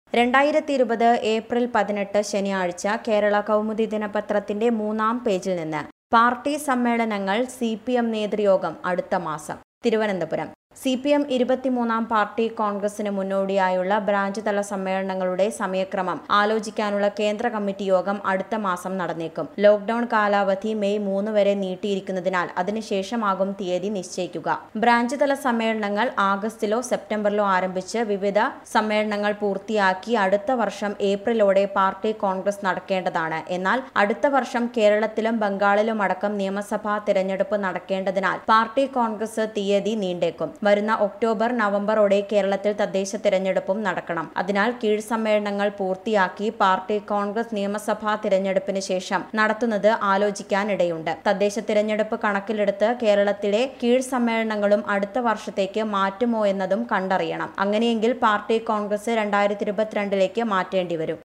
രണ്ടായിരത്തി ഇരുപത് ഏപ്രിൽ പതിനെട്ട് ശനിയാഴ്ച കേരള കൗമുദി ദിനപത്രത്തിന്റെ മൂന്നാം പേജിൽ നിന്ന് പാർട്ടി സമ്മേളനങ്ങൾ സി പി എം നേതൃയോഗം അടുത്ത മാസം തിരുവനന്തപുരം സി പി എം ഇരുപത്തിമൂന്നാം പാർട്ടി കോൺഗ്രസിന് മുന്നോടിയായുള്ള ബ്രാഞ്ച് തല സമ്മേളനങ്ങളുടെ സമയക്രമം ആലോചിക്കാനുള്ള കേന്ദ്ര കമ്മിറ്റി യോഗം അടുത്ത മാസം നടന്നേക്കും ലോക്ഡൌൺ കാലാവധി മെയ് മൂന്ന് വരെ നീട്ടിയിരിക്കുന്നതിനാൽ അതിനുശേഷമാകും തീയതി നിശ്ചയിക്കുക ബ്രാഞ്ച് തല സമ്മേളനങ്ങൾ ആഗസ്റ്റിലോ സെപ്റ്റംബറിലോ ആരംഭിച്ച് വിവിധ സമ്മേളനങ്ങൾ പൂർത്തിയാക്കി അടുത്ത വർഷം ഏപ്രിലോടെ പാർട്ടി കോൺഗ്രസ് നടക്കേണ്ടതാണ് എന്നാൽ അടുത്ത വർഷം കേരളത്തിലും ബംഗാളിലും അടക്കം നിയമസഭാ തിരഞ്ഞെടുപ്പ് നടക്കേണ്ടതിനാൽ പാർട്ടി കോൺഗ്രസ് തീയതി നീണ്ടേക്കും വരുന്ന ഒക്ടോബർ നവംബറോടെ കേരളത്തിൽ തദ്ദേശ തിരഞ്ഞെടുപ്പും നടക്കണം അതിനാൽ കീഴ് സമ്മേളനങ്ങൾ പൂർത്തിയാക്കി പാർട്ടി കോൺഗ്രസ് നിയമസഭാ തിരഞ്ഞെടുപ്പിന് ശേഷം നടത്തുന്നത് ആലോചിക്കാനിടയുണ്ട് തദ്ദേശ തിരഞ്ഞെടുപ്പ് കണക്കിലെടുത്ത് കേരളത്തിലെ കീഴ് സമ്മേളനങ്ങളും അടുത്ത വർഷത്തേക്ക് മാറ്റുമോ എന്നതും കണ്ടറിയണം അങ്ങനെയെങ്കിൽ പാർട്ടി കോൺഗ്രസ് രണ്ടായിരത്തി ഇരുപത്തിരണ്ടിലേക്ക് മാറ്റേണ്ടി വരും